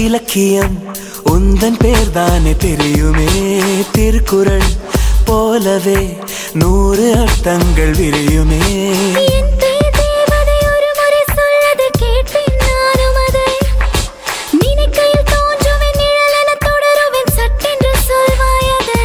இலக்கியம் உந்தன் பேர் தானே தெரியுமே திருக்குறள் போலவே நூறு அர்த்தங்கள் விரியுமே என் பேர் தேவதை ஒரு முறை சொல்லது கேட்பேன் நானும் அதை நினைக்கையில் தோன்றுவேன் நிழலென தொடருவேன் சட்டென்று சொல்வாய் அதை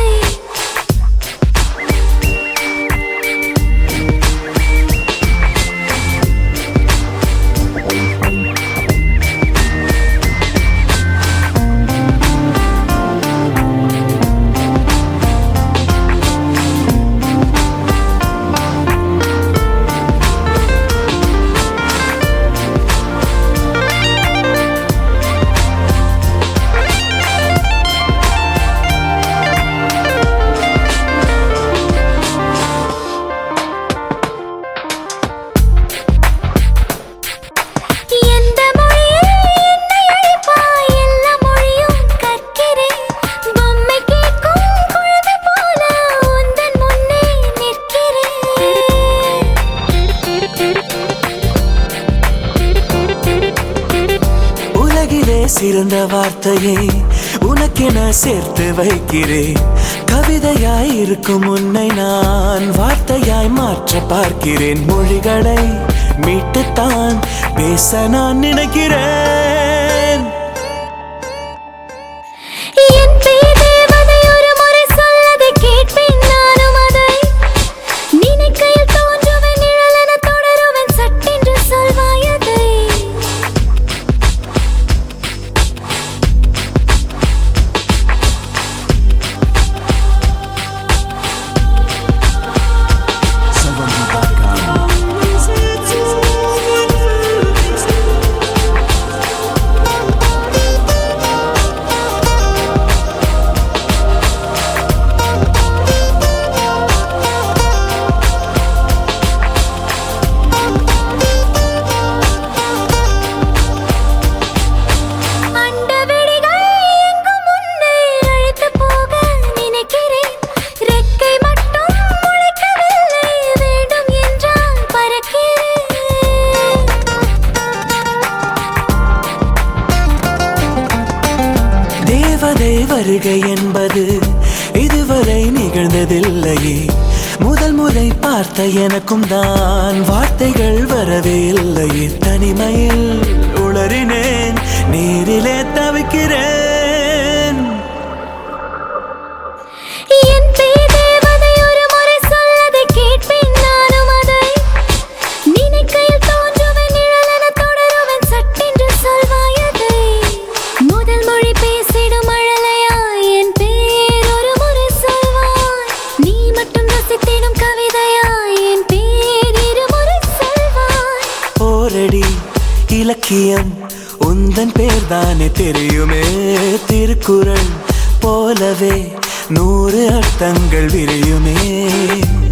எந்த மொழியில் என்னை அழைப்பாய் எல்லா மொழியும் கற்கிறேன் பொம்மை கேட்கும் குழந்தை போல உந்தன் முன்னே நிற்கிறேன் உலகிலே சிறந்த வார்த்தையை உனக்கென சேர்த்து வைக்கிறேன் கவிதையாய் இருக்கும் உன்னை நான் வார்த்தையாய் மாற்ற பார்க்கிறேன் மொழிகளை மீட்டுத்தான் பேச நான் நினைக்கிறேன் என் பேர் தேவதை ஒரு முறை சொல்லதை கேட்பேன் நானும் அதை நினைக்கையில் தோன்றுவேன் நிழலென தொடருவேன் சட்டென்று சொல்வாய் அதை அண்டவெளிகள் எங்கும் உன்னை அழைத்து போக நினைக்கிறேன் ரெக்கை மட்டும் முளைக்கவில்லை வேண்டும் என்றால் பறக்கிறேன் தேவதை வருகை என்பது இதுவரை நிகழ்ந்ததில்லையே முதல் முறை பார்த்த எனக்கும் தான் வார்த்தைகள் வரவே இல்லையே தனிமையில் உளறினேன் நீரிலே தவிக்கிறேன் என் பேர் தேவதை ஒரு முறை சொல்லதை கேட்பேன் நானும் அதை நினைக்கையில் தோன்றுவேன் நிழலென தொடருவேன் சட்டென்று சொல்வாய் அதை முதல் மொழி பேசிடும் அழலையா என் பேர் ஒரு முறை சொல்வாய் நீ மட்டும் ரசித்திடும் கவிதையா என் பேர் இருமுறை சொல்வாய் போரடி இலக்கியம் உந்தன் பேர் தானே தெரியுமே திருக்குறள் போலவே நூறு அர்த்தங்கள் விரியுமே